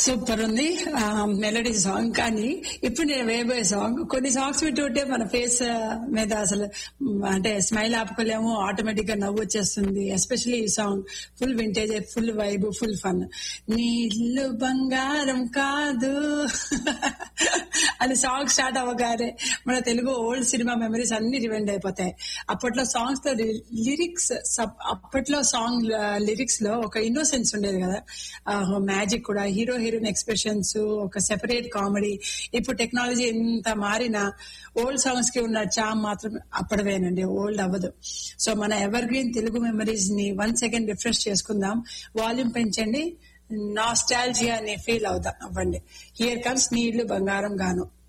super ఉంది melody song కానీ ఇప్పుడు నేను వేయబోయే సాంగ్ కొన్ని సాంగ్స్ వింటుంటే మన ఫేస్ మీద అసలు మ్, అంటే స్మైల్ ఆపుకోలేము ఆటోమేటిక్ గా నవ్వు వచ్చేస్తుంది ఎస్పెషల్లీ ఈ song full vintage full vibe full fun నీ ఇల్లు బంగారం కాదు అది సాంగ్ స్టార్ట్ అవ్వగానే మన తెలుగు ఓల్డ్ సినిమా మెమరీస్ అన్ని రివెండ్ అయిపోతాయి అప్పట్లో సాంగ్స్ తో లిరిక్స్ అప్పట్లో సాంగ్ లిరిక్స్ లో ఒక ఇన్నోసెన్స్ ఉండేది కదా మ్యాజిక్ కూడా హీరో హీరోయిన్ ఎక్స్ప్రెషన్స్ ఒక సెపరేట్ కామెడీ ఇప్పుడు టెక్నాలజీ ఎంత మారినా ఓల్డ్ సాంగ్స్ కి ఉన్న చామ్ మాత్రం అప్పటివేనండి ఓల్డ్ అవ్వదు సో మన ఎవర్ గ్రీన్ తెలుగు మెమరీస్ ని వన్ సెకండ్ రిఫ్రెష్ చేసుకుందాం వాల్యూమ్ పెంచండి నాస్టాలజియా అని ఫీల్ అవుదాం అవ్వండి హియర్ కమ్స్ నీళ్లు బంగారం గాను